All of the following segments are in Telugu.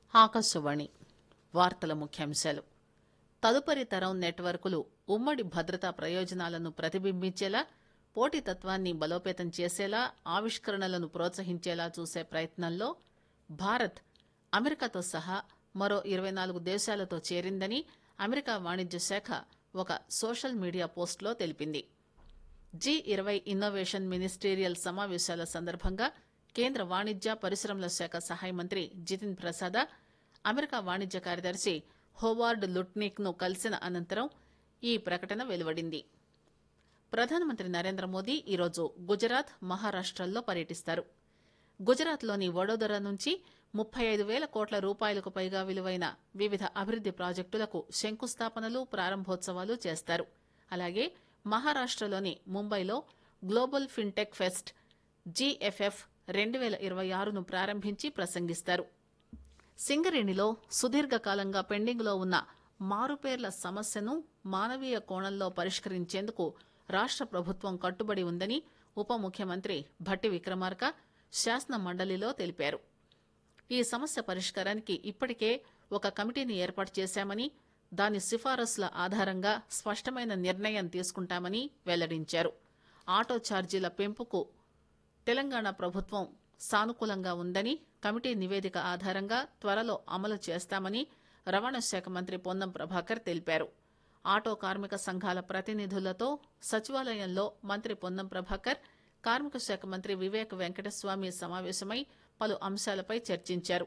ఆకాశవాణి వార్తల ముఖ్యాంశాలు తదుపరి తరం నెట్వర్కులు ఉమ్మడి భద్రతా ప్రయోజనాలను ప్రతిబింబించేలా పోటీతత్వాన్ని బలోపేతం చేసేలా ఆవిష్కరణలను ప్రోత్సహించేలా చూసే ప్రయత్నంలో భారత్ అమెరికాతో సహా మరో ఇరవై నాలుగు దేశాలతో చేరిందని అమెరికా వాణిజ్య శాఖ ఒక సోషల్ మీడియా పోస్టులో తెలిపింది జీ ఇరవై ఇన్నోవేషన్ మినిస్టీరియల్ సమావేశాల సందర్భంగా కేంద్ర వాణిజ్య పరిశ్రమల శాఖ సహాయ మంత్రి జితిన్ ప్రసాద అమెరికా వాణిజ్య కార్యదర్శి హోవార్డ్ లుట్నిక్ ను కలిసిన అనంతరం ఈ ప్రకటన వెలువడింది ప్రధానమంత్రి నరేంద్ర మోదీ ఈరోజు గుజరాత్ మహారాష్టల్లో పర్యటిస్తారు గుజరాత్లోని వడోదర నుంచి ముప్పై ఐదు వేల కోట్ల రూపాయలకు పైగా విలువైన వివిధ అభివృద్ది ప్రాజెక్టులకు శంకుస్థాపనలు ప్రారంభోత్సవాలు చేస్తారు అలాగే మహారాష్టలోని ముంబైలో గ్లోబల్ ఫిన్టెక్ ఫెస్ట్ జీఎఫ్ఎఫ్ రెండు వేల ఇరవై ఆరును ప్రారంభించి ప్రసంగిస్తారు సింగరేణిలో సుదీర్ఘకాలంగా పెండింగ్లో ఉన్న మారుపేర్ల సమస్యను మానవీయ కోణంలో పరిష్కరించేందుకు రాష్ట ప్రభుత్వం కట్టుబడి ఉందని ఉప ముఖ్యమంత్రి భట్టి విక్రమార్క శాసన మండలిలో తెలిపారు ఈ సమస్య పరిష్కారానికి ఇప్పటికే ఒక కమిటీని ఏర్పాటు చేశామని దాని సిఫారసుల ఆధారంగా స్పష్టమైన నిర్ణయం తీసుకుంటామని వెల్లడించారు ఆటో ఛార్జీల పెంపుకు తెలంగాణ ప్రభుత్వం సానుకూలంగా ఉందని కమిటీ నివేదిక ఆధారంగా త్వరలో అమలు చేస్తామని రవాణా శాఖ మంత్రి పొన్నం ప్రభాకర్ తెలిపారు ఆటో కార్మిక సంఘాల ప్రతినిధులతో సచివాలయంలో మంత్రి పొన్నం ప్రభాకర్ కార్మిక శాఖ మంత్రి వివేక్ వెంకటస్వామి సమావేశమై పలు అంశాలపై చర్చించారు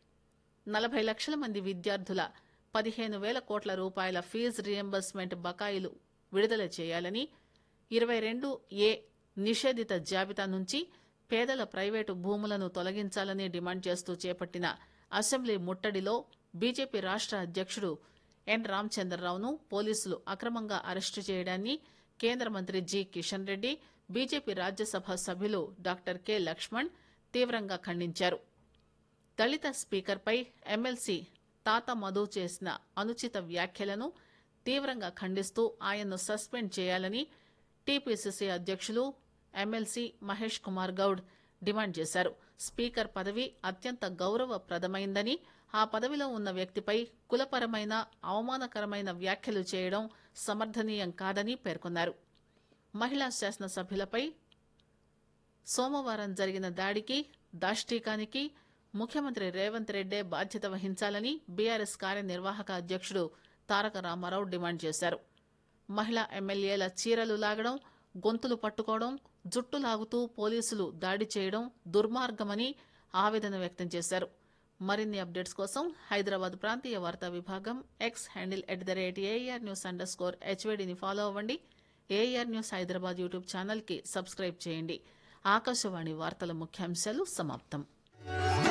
నలభై లక్షల మంది విద్యార్థుల పదిహేను వేల కోట్ల రూపాయల ఫీజు రియంబర్స్మెంట్ బకాయిలు విడుదల చేయాలని ఇరవై రెండు ఏ నిషేధిత జాబితా నుంచి పేదల ప్రైవేటు భూములను తొలగించాలని డిమాండ్ చేస్తూ చేపట్టిన అసెంబ్లీ ముట్టడిలో బీజేపీ రాష్ట అధ్యక్షుడు ఎన్ రామచంద్రరావును పోలీసులు అక్రమంగా అరెస్టు చేయడాన్ని కేంద్ర మంత్రి జి కిషన్ రెడ్డి బీజేపీ రాజ్యసభ సభ్యులు డాక్టర్ కె లక్ష్మణ్ తీవ్రంగా ఖండించారు దళిత స్పీకర్పై ఎమ్మెల్సీ తాత మధు చేసిన అనుచిత వ్యాఖ్యలను తీవ్రంగా ఖండిస్తూ ఆయన్ను సస్పెండ్ చేయాలని టీపీసీసీ అధ్యక్షులు ఎమ్మెల్సీ మహేష్ కుమార్ గౌడ్ డిమాండ్ చేశారు స్పీకర్ పదవి అత్యంత గౌరవప్రదమైందని ఆ పదవిలో ఉన్న వ్యక్తిపై కులపరమైన అవమానకరమైన వ్యాఖ్యలు చేయడం సమర్థనీయం కాదని పేర్కొన్నారు మహిళా శాసనసభ్యులపై సోమవారం జరిగిన దాడికి దాష్టీకానికి ముఖ్యమంత్రి రేవంత్ రెడ్డే బాధ్యత వహించాలని బీఆర్ఎస్ కార్యనిర్వాహక అధ్యక్షుడు తారక రామారావు డిమాండ్ చేశారు మహిళా ఎమ్మెల్యేల చీరలు లాగడం గొంతులు పట్టుకోవడం జుట్టు లాగుతూ పోలీసులు దాడి చేయడం దుర్మార్గమని ఆవేదన వ్యక్తం చేశారు మరిన్ని అప్డేట్స్ కోసం హైదరాబాద్ ప్రాంతీయ వార్తా విభాగం X handle at the rate AR news underscore స్కోర్ హెచ్వేడిని ఫాలో అవ్వండి ఏఆర్ న్యూస్ హైదరాబాద్ యూట్యూబ్ ఛానల్కి సబ్స్క్రైబ్ చేయండి ఆకాశవాణి వార్తల ముఖ్యాంశాలు సమాప్తం